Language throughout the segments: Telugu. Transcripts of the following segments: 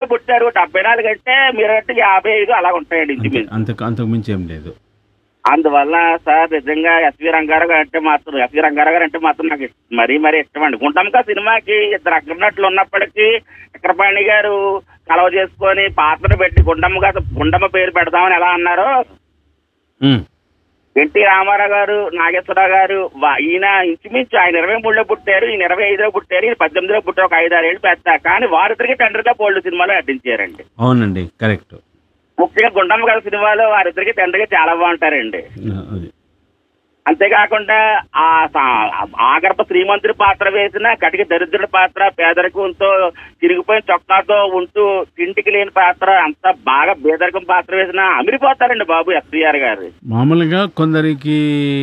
పుట్టారు డెబ్బై నాలుగు అంటే మీరు అంటే యాభై ఐదు అలా ఉంటాయండి అంతే ఇంచుమించు అంతకు అంతకు మించి ఏం లేదు అందువల్ల సార్ నిజంగా ఎస్వి రంగారావు గారు అంటే మాత్రం ఎస్వి రంగారావు గారు అంటే మాత్రం నాకు ఇష్టం- మరీ మరీ ఇష్టం అండి గుంటంక సినిమాకి ఇద్దరు అగ్రనట్లు ఉన్నప్పటికీ చక్రపాణి గారు కలవ చేసుకొని పాత్రను పెట్టి గుండమ్మ గారు గుండమ్మ పేరు పెడదామని ఎలా అన్నారో ఉమ్, ఎన్టీ రామారావు గారు నాగేశ్వరరావు గారు వా- ఈయన ఇంచుమించు ఆయన ఇరవై మూడులో పుట్టారు ఈయన ఇరవై ఐదులో పుట్టారు ఈయన పద్దెనిమిదిలో పుట్టారు ఒక ఐదు ఆరేళ్ళు పెద్ద కానీ వారిద్దరికి తండ్రిగా పోల్డ్ సినిమాలో నటించారండి అవునండి కరెక్ట్ ముఖ్యంగా గుండమ్మ గారి సినిమాలో వారిద్దరికి తండ్రిగా చాలా బాగుంటారండి అది అంతేకాకుండా ఆ సా- ఆగర్భ శ్రీమంతుడి పాత్ర వేసిన కటిక దరిద్రుడి పాత్ర పేదరికంతో తిరిగిపోయిన చొక్కాతో ఉంటూ తింటికి లేని పాత్ర అంత బాగా పేదరికం పాత్ర వేసిన అమిరిపోతారండి బాబు ఎస్వీఆర్ గారు మామూలుగా కొందరికి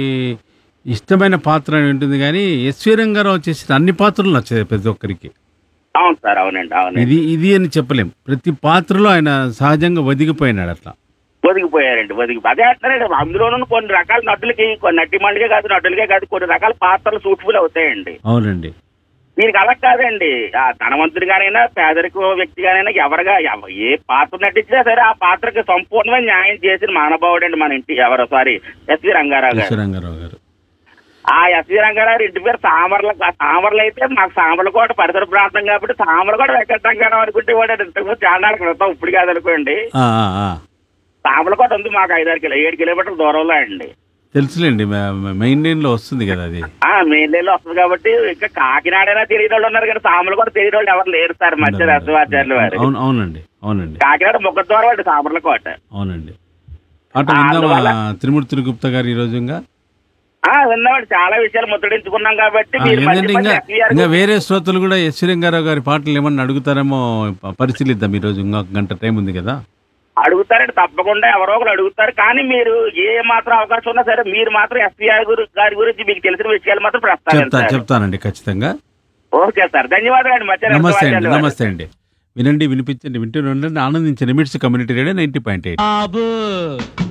ఇష్టమైన పాత్ర అని ఉంటుంది కానీ ఎస్వి రంగారావు చేసిన అన్ని పాత్రలు నచ్చాయి ప్రతి ఒక్కరికి అవును సార్ అవునండి అవునండి ఇది ఇది అని చెప్పలేం ప్రతి పాత్రలో ఆయన సహజంగా ఒదిగిపోయినాడు అట్లా ఒదిగిపోయారండి ఒదిగి అదే అంటారండి అందులోనూ కొన్ని రకాల నటులకి కొన్ని నటిమండికే కాదు నటులకే కాదు కొన్ని రకాల పాత్రలు సూట్ఫుల్ అవుతాయండి అవునండి దీనికి అలా కాదండి ఆ ధనవంతుడిగానైనా పేదరిక వ్యక్తిగానైనా ఎవరుగా ఎవ- ఏ పాత్ర నటించినా సరే ఆ పాత్రకి సంపూర్ణమైన న్యాయం చేసిన మానవుడు అండి మన ఇంటి ఎవరు సారీ ఎస్వి రంగారావు గారు ఎస్వి రంగారావు గారు ఆ ఎస్వి రంగారావు ఇంటి పేరు సామర్ల సామర్లు అయితే మాకు సామర్లకోట పరిసర ప్రాంతం కాబట్టి సామర్లకోట వెంకట రంగారావు అనుకుంటే వాడు ఇంతకుముందు చాలా క్రితం ఇప్పుడు కాదనుకోండి ఆ, ఆ, ఆ. సామర్లకోట ఉంది మాకు ఐదారు కిలో ఏడు కిలోమీటర్ల దూరంలో అండి తెలుసులేండి మెయిన్ లైన్ లో వస్తుంది కదా అది ఆ మెయిన్ లైన్ లో వస్తుంది కాబట్టి ఇంకా కాకినాడైనా తెలియని వాళ్ళు ఉన్నారు కానీ సాములు కూడా తెలియని వాళ్ళు ఎవరు లేరు సార్ మధ్య రసవాచార్యులు వారు అవును అవునండి అవునండి కాకినాడ ముఖద్వారం వాడు సామర్లకోట అవునండి పాట ఆ, విందామా అందువల్ల- త్రిమూర్తి గుప్తా గారు ఈ రోజు ఇంకా ఆ విన్నామండి చాలా విషయాలు ముద్రించుకున్నాం కాబట్టి ఆ, మీరు ఏంటంటే మంచి ఇంకా మంచి FVR ఇంకా వేరే శ్రోతలు కూడా ఎస్వి రంగారావు గారి పాటలు ఏమన్నా అడుగుతారేమో ప- పరిశీలిద్దాం ఈ రోజు ఇంకా గంట టైం ఉంది కదా అడుగుతారండి తప్పకుండా ఎవరో ఒకరు అడుగుతారు కానీ మీరు ఏ మాత్రం అవకాశం ఉన్నా సరే మీరు మాత్రం ఎస్పీఆర్ గురి గారి గురించి మీకు తెలిసిన విషయాలు మాత్రం చెప్తా ప్రస్తావించాలి చెప్తానండి ఖచ్చితంగా ఓకే సార్ ధన్యవాదాలు మధ్య నమస్తే అండి నమస్తే అండి వినండి వినిపించండి వింటూ ఉండండి ఆనందించండి MITS community radio ninety point eight బాబు